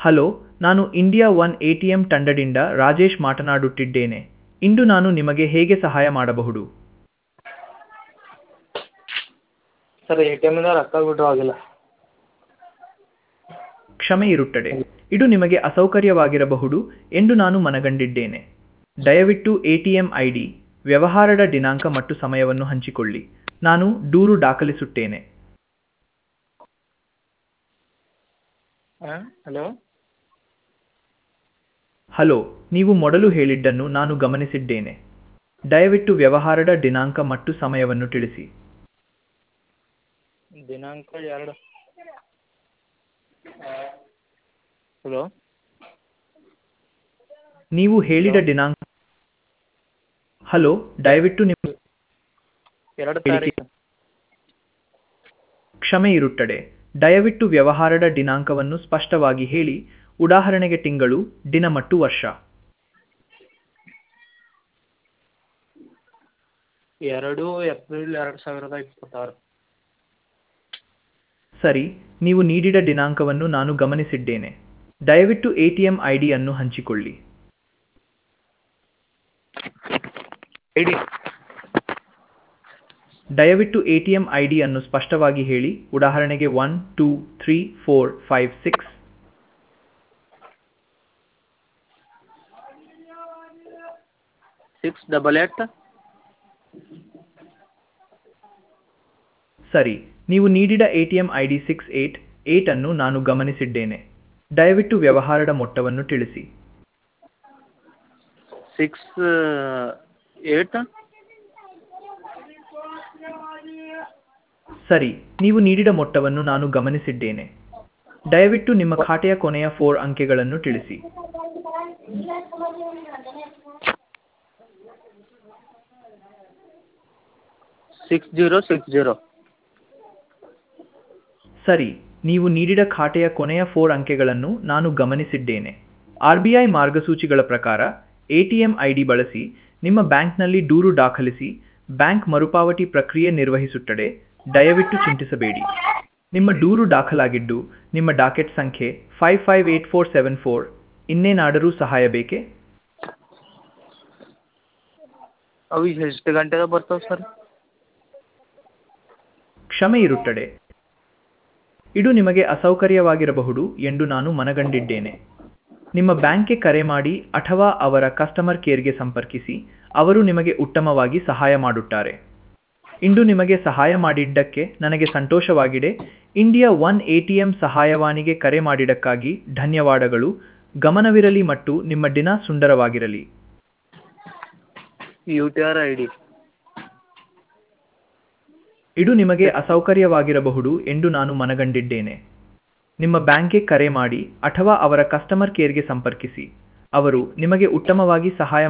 hello ನಾನು India one A T M ತಂಡದಿಂದ ರಾಜೇಶ್ ಮಾತನಾಡುತ್ತಿದ್ದೇನೆ ಇಂದು ನಾನು ನಿಮಗೆ ಹೇಗೆ ಸಹಾಯ ಮಾಡಬಹುದು ಸರ್ ಎ ಟಿ ಎಮ್ಮಿಂದ ರೊಕ್ಕ ವಿಡ್ರಾ ಆಗಿಲ್ಲ ಕ್ಷಮೆ ಇರುತ್ತದೆ ಇದು ನಿಮಗೆ ಅಸೌಕರ್ಯವಾಗಿರಬಹುದು ಎಂದು ನಾನು ಮನಗಂಡಿದ್ದೇನೆ ದಯವಿಟ್ಟು A T M I D ವ್ಯವಹಾರದ ದಿನಾಂಕ ಮತ್ತು ಸಮಯವನ್ನು ಹಂಚಿಕೊಳ್ಳಿ ನಾನು ದೂರು ದಾಖಲಿಸುತ್ತೇನೆ ಹಾಂ ಹಲೋ ಹಲೋ ನೀವು ಮೊದಲು ಹೇಳಿದ್ದನ್ನು ನಾನು ಗಮನಿಸಿದ್ದೇನೆ ದಯವಿಟ್ಟು ವ್ಯವಹಾರದ ದಿನಾಂಕ ಮತ್ತು ಸಮಯವನ್ನು ತಿಳಿಸಿ ದಿನಾಂಕ ಎರಡು ಹಲೋ ನೀವು ಹೇಳಿದ ದಿನಾಂಕ ಹಲೋ ದಯವಿಟ್ಟು ನಿಮ್ಮ ಎರಡು ಹೇಳಿಕೆ- ತಾರೀಕು ಕ್ಷಮೆ ಇರುತ್ತದೆ ದಯವಿಟ್ಟು ವ್ಯವಹಾರದ ದಿನಾಂಕವನ್ನು ಸ್ಪಷ್ಟವಾಗಿ ಹೇಳಿ ಉದಾಹರಣೆಗೆ ತಿಂಗಳು ದಿನ ಮತ್ತು ವರ್ಷ ಎರಡು ಏಪ್ರಿಲ್ ಎರಡು ಸಾವಿರದ ಇಪ್ಪತ್ತಾರು ಸರಿ ನೀವು ನೀಡಿದ ದಿನಾಂಕವನ್ನು ನಾನು ಗಮನಿಸಿದ್ದೇನೆ ದಯವಿಟ್ಟು ಎ ಟಿ ಎಂ ಐ ಡಿಯನ್ನು ಹಂಚಿಕೊಳ್ಳಿ ಇಡಿ ದಯವಿಟ್ಟು ಎ ಟಿ ಎಂ ಐ ಡಿಯನ್ನು ಸ್ಪಷ್ಟವಾಗಿ ಹೇಳಿ ಉದಾಹರಣೆಗೆ one two three four five six six double eight ಸರಿ ನೀವು ನೀಡಿದ A T M I D six eight eight ಅನ್ನು ನಾನು ಗಮನಿಸಿದ್ದೇನೆ ದಯವಿಟ್ಟು ವ್ಯವಹಾರದ ಮೊತ್ತವನ್ನು ತಿಳಿಸಿ ಸಿಕ್ಸ್ ಏಟ್ ಸರಿ ನೀವು ನೀಡಿದ ಮೊತ್ತವನ್ನು ನಾನು ಗಮನಿಸಿದ್ದೇನೆ ದಯವಿಟ್ಟು ನಿಮ್ಮ ಖಾತೆಯ ಕೊನೆಯ ಫೋರ್ ಅಂಕೆಗಳನ್ನು ತಿಳಿಸಿ ಸಿಕ್ಸ್ ಜೀರೋ ಸಿಕ್ಸ್ ಜೀರೋ ಸರಿ ನೀವು ನೀಡಿದ ಖಾತೆಯ ಕೊನೆಯ ಫೋರ್ ಅಂಕೆಗಳನ್ನು ನಾನು ಗಮನಿಸಿದ್ದೇನೆ ಆರ್ ಬಿ ಐ ಮಾರ್ಗಸೂಚಿಗಳ ಪ್ರಕಾರ A T M I D ಬಳಸಿ ನಿಮ್ಮ ಬ್ಯಾಂಕ್ನಲ್ಲಿ ದೂರು ದಾಖಲಿಸಿ ಬ್ಯಾಂಕ್ ಮರುಪಾವತಿ ಪ್ರಕ್ರಿಯೆ ನಿರ್ವಹಿಸುತ್ತದೆ ದಯವಿಟ್ಟು ಚಿಂತಿಸಬೇಡಿ ನಿಮ್ಮ ದೂರು ದಾಖಲಾಗಿದ್ದು ನಿಮ್ಮ ಡಾಕೆಟ್ ಸಂಖ್ಯೆ five five eight four seven four ಇನ್ನೇನಾದರೂ ಸಹಾಯ ಬೇಕೇ ಅವು ಎಷ್ಟು ಗಂಟೆಗೆ ಬರ್ತಾವೆ ಸರ್ ಕ್ಷಮೆ ಇರುತ್ತದೆ ಇದು ನಿಮಗೆ ಅಸೌಕರ್ಯವಾಗಿರಬಹುದು ಎಂದು ನಾನು ಮನಗಂಡಿದ್ದೇನೆ ನಿಮ್ಮ ಬ್ಯಾಂಕ್ಗೆ ಕರೆ ಮಾಡಿ ಅಥವಾ ಅವರ ಕಸ್ಟಮರ್ ಕೇರ್ಗೆ ಸಂಪರ್ಕಿಸಿ ಅವರು ನಿಮಗೆ ಉತ್ತಮವಾಗಿ ಸಹಾಯ ಮಾಡುತ್ತಾರೆ ಇಂದು ನಿಮಗೆ ಸಹಾಯ ಮಾಡಿದ್ದಕ್ಕೆ ನನಗೆ ಸಂತೋಷವಾಗಿದೆ India one A T M ಸಹಾಯವಾಣಿಗೆ ಕರೆ ಮಾಡಿದ್ದಕ್ಕಾಗಿ ಧನ್ಯವಾದಗಳು ಗಮನವಿರಲಿ ಮತ್ತು ನಿಮ್ಮ ದಿನ ಸುಂದರವಾಗಿರಲಿ U T R I D ಇದು ನಿಮಗೆ ಅಸೌಕರ್ಯವಾಗಿರಬಹುದು ಎಂದು ನಾನು ಮನಗಂಡಿದ್ದೇನೆ ನಿಮ್ಮ ಬ್ಯಾಂಕ್ಗೆ ಕರೆ ಮಾಡಿ ಅಥವಾ ಅವರ ಕಸ್ಟಮರ್ ಕೇರ್ಗೆ ಸಂಪರ್ಕಿಸಿ ಅವರು ನಿಮಗೆ ಉತ್ತಮವಾಗಿ ಸಹಾಯ